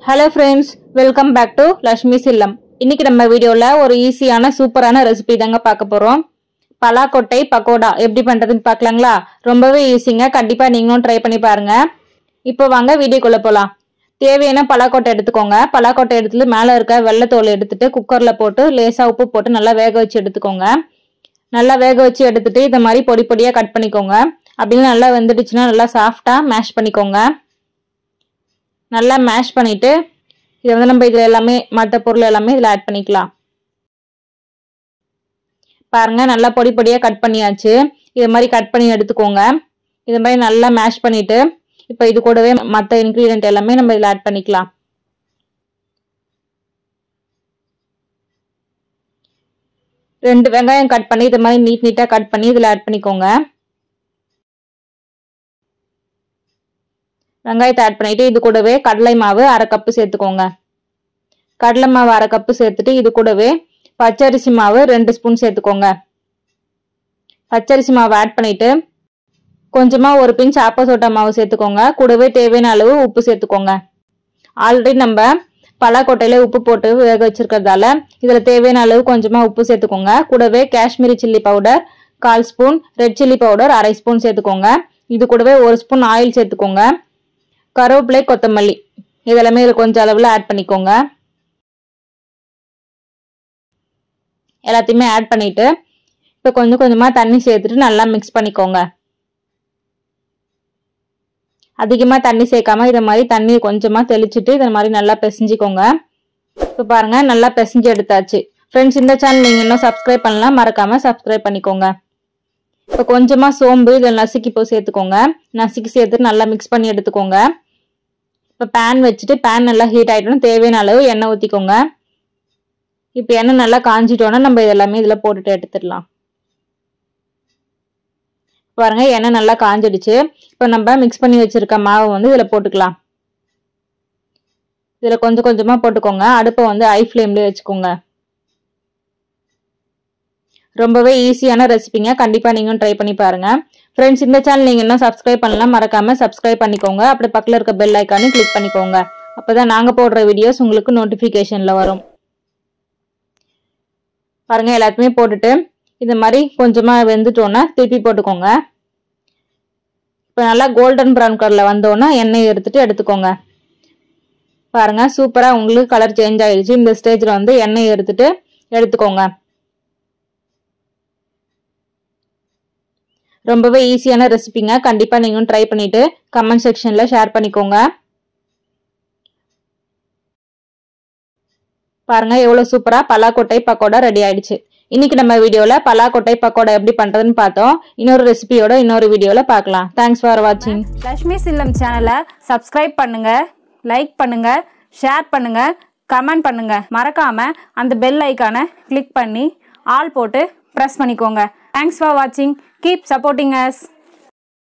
hello friends welcome back to Lakshmi சில்லம் இன்னைக்கு நம்ம வீடியோவில் ஒரு ஈஸியான சூப்பரான ரெசிபி தாங்க பார்க்க போகிறோம் பலாக்கொட்டை பக்கோடா எப்படி பண்ணுறதுன்னு பார்க்கலாங்களா ரொம்பவே ஈஸிங்க கண்டிப்பாக நீங்களும் ட்ரை பண்ணி பாருங்க இப்போ வாங்க வீடியோக்குள்ளே போகலாம் தேவையான பலாக்கொட்டை எடுத்துக்கோங்க பலாக்கொட்டை எடுத்துட்டு மேலே இருக்க வெள்ளைத்தோல் எடுத்துட்டு குக்கரில் போட்டு லேசாக உப்பு போட்டு நல்லா வேக வச்சு எடுத்துக்கோங்க நல்லா வேக வச்சு எடுத்துட்டு இந்த மாதிரி பொடி பொடியாக கட் பண்ணிக்கோங்க அப்படின்னு நல்லா வெந்துடுச்சுன்னா நல்லா சாஃப்டாக மேஷ் பண்ணிக்கோங்க நல்லா மேஷ் பண்ணிட்டு இதை வந்து நம்ம இதில் எல்லாமே மற்ற பொருள் எல்லாமே இதில் ஆட் பண்ணிக்கலாம் பாருங்க நல்லா பொடி பொடியாக கட் பண்ணியாச்சு இது மாதிரி கட் பண்ணி எடுத்துக்கோங்க இது மாதிரி நல்லா மேஷ் பண்ணிட்டு இப்போ இது கூடவே மற்ற இன்க்ரீடியன்ட் எல்லாமே நம்ம இதில் ஆட் பண்ணிக்கலாம் ரெண்டு வெங்காயம் கட் பண்ணி இது மாதிரி நீட் நீட்டாக கட் பண்ணி இதில் ஆட் பண்ணிக்கோங்க வெங்காயத்தை ஆட் பண்ணிட்டு இது கூடவே கடலை மாவு அரை கப்பு சேர்த்துக்கோங்க கடலை மாவு அரை கப்பு சேர்த்துட்டு இது கூடவே பச்சரிசி மாவு ரெண்டு ஸ்பூன் சேர்த்துக்கோங்க பச்சரிசி மாவு ஆட் பண்ணிட்டு கொஞ்சமா ஒரு பிஞ்ச் ஆப்ப சோட்டா மாவு சேர்த்துக்கோங்க கூடவே தேவையான அளவு உப்பு சேர்த்துக்கோங்க ஆல்ரெடி நம்ம பலாக்கொட்டையில உப்பு போட்டு வேக வச்சிருக்கிறதால இதுல தேவையான அளவு கொஞ்சமா உப்பு சேர்த்துக்கோங்க கூடவே காஷ்மீரி சில்லி பவுடர் கால் ஸ்பூன் ரெட் சில்லி பவுடர் அரை ஸ்பூன் சேர்த்துக்கோங்க இது கூடவே ஒரு ஸ்பூன் ஆயில் சேர்த்துக்கோங்க கருவேப்பிலை கொத்தமல்லி இதெல்லாமே இதில் கொஞ்சம் அளவில் ஆட் பண்ணிக்கோங்க எல்லாத்தையுமே ஆட் பண்ணிட்டு இப்போ கொஞ்சம் கொஞ்சமாக தண்ணி சேர்த்துட்டு நல்லா மிக்ஸ் பண்ணிக்கோங்க அதிகமாக தண்ணி சேர்க்காம இதை மாதிரி தண்ணி கொஞ்சமாக தெளிச்சுட்டு இதை மாதிரி நல்லா பிசைஞ்சிக்கோங்க இப்போ பாருங்க நல்லா பிசைஞ்சு எடுத்தாச்சு ஃப்ரெண்ட்ஸ் இந்த சேனல் நீங்கள் இன்னும் சப்ஸ்கிரைப் பண்ணலாம் மறக்காம சப்ஸ்கிரைப் பண்ணிக்கோங்க இப்போ கொஞ்சமாக சோம்பு இதில் நசுக்கி இப்போ சேர்த்துக்கோங்க நசுக்கி சேர்த்துட்டு நல்லா மிக்ஸ் பண்ணி எடுத்துக்கோங்க இப்போ பேன் வச்சுட்டு பேன் நல்லா ஹீட் ஆகிட்டோன்னா தேவையான அளவு எண்ணெய் ஊற்றிக்கோங்க இப்போ எண்ணெய் நல்லா காஞ்சிட்டோன்னா நம்ம இதெல்லாமே இதில் போட்டுட்டு எடுத்துடலாம் பாருங்க எண்ணெய் நல்லா காஞ்சிடுச்சு இப்போ நம்ம மிக்ஸ் பண்ணி வச்சிருக்க மாவை வந்து இதில் போட்டுக்கலாம் இதில் கொஞ்சம் கொஞ்சமாக போட்டுக்கோங்க அடுப்பை வந்து ஐ ஃப்ளேம்லேயே வச்சுக்கோங்க ரொம்பவே ஈஸியான ரெசிபிங்க கண்டிப்பாக நீங்களும் ட்ரை பண்ணி பாருங்க ஃப்ரெண்ட்ஸ் இந்த சேனல் நீங்கள் இன்னும் சப்ஸ்கிரைப் பண்ணலாம் மறக்காம சப்ஸ்கிரைப் பண்ணிக்கோங்க அப்படி பக்கத்தில் இருக்க பெல் ஐக்கானு கிளிக் பண்ணிக்கோங்க அப்பதான் நாங்கள் போடுற வீடியோஸ் உங்களுக்கு நோட்டிஃபிகேஷனில் வரும் பாருங்க எல்லாத்தையுமே போட்டுட்டு இந்த மாதிரி கொஞ்சமாக வெந்துட்டோன்னா திருப்பி போட்டுக்கோங்க இப்போ நல்லா கோல்டன் ப்ரௌன் கலரில் வந்தோன்னா எண்ணெய் எடுத்துட்டு எடுத்துக்கோங்க பாருங்க சூப்பராக உங்களுக்கு கலர் சேஞ்ச் ஆயிடுச்சு இந்த ஸ்டேஜில் வந்து எண்ணெய் எடுத்துட்டு எடுத்துக்கோங்க ரொம்பவே ஈஸியான ரெசிபிங்க கண்டிப்பாக நீங்களும் ட்ரை பண்ணிட்டு கமெண்ட் செக்ஷனில் ஷேர் பண்ணிக்கோங்க பாருங்க எவ்வளோ சூப்பராக பலாக்கொட்டை பக்கோடா ரெடி ஆயிடுச்சு இன்னைக்கு நம்ம வீடியோவில் பலாக்கொட்டை பக்கோடா எப்படி பண்ணுறதுன்னு பார்த்தோம் இன்னொரு ரெசிபியோட இன்னொரு வீடியோவில் பார்க்கலாம் தேங்க்ஸ் ஃபார் வாட்சிங் லக்ஷ்மி சில்லம் சேனலை சப்ஸ்கிரைப் பண்ணுங்க லைக் பண்ணுங்க ஷேர் பண்ணுங்க கமெண்ட் பண்ணுங்க மறக்காம அந்த பெல் ஐக்கானை கிளிக் பண்ணி ஆல் போட்டு ப்ரெஸ் பண்ணிக்கோங்க தேங்க்ஸ் ஃபார் வாட்சிங் கீப் சப்போர்ட்டிங் அஸ்